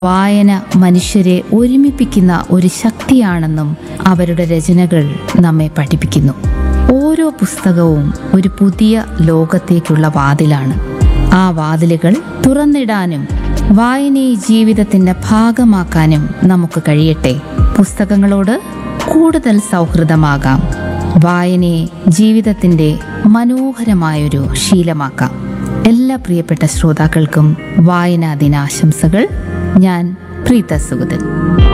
വായന മനുഷ്യരെ ഒരുമിപ്പിക്കുന്ന ഒരു ശക്തിയാണെന്നും അവരുടെ രചനകൾ നമ്മെ പഠിപ്പിക്കുന്നു ഓരോ പുസ്തകവും ഒരു പുതിയ ലോകത്തേക്കുള്ള വാതിലാണ് ആ വാതിലുകൾ തുറന്നിടാനും വായനയെ ജീവിതത്തിന്റെ ഭാഗമാക്കാനും നമുക്ക് കഴിയട്ടെ പുസ്തകങ്ങളോട് കൂടുതൽ സൗഹൃദമാകാം വായനയെ ജീവിതത്തിന്റെ മനോഹരമായൊരു ശീലമാക്കാം എല്ലാ പ്രിയപ്പെട്ട ശ്രോതാക്കൾക്കും വായനാ ദിനാശംസകൾ ഞാൻ പ്രീത സുഗതൻ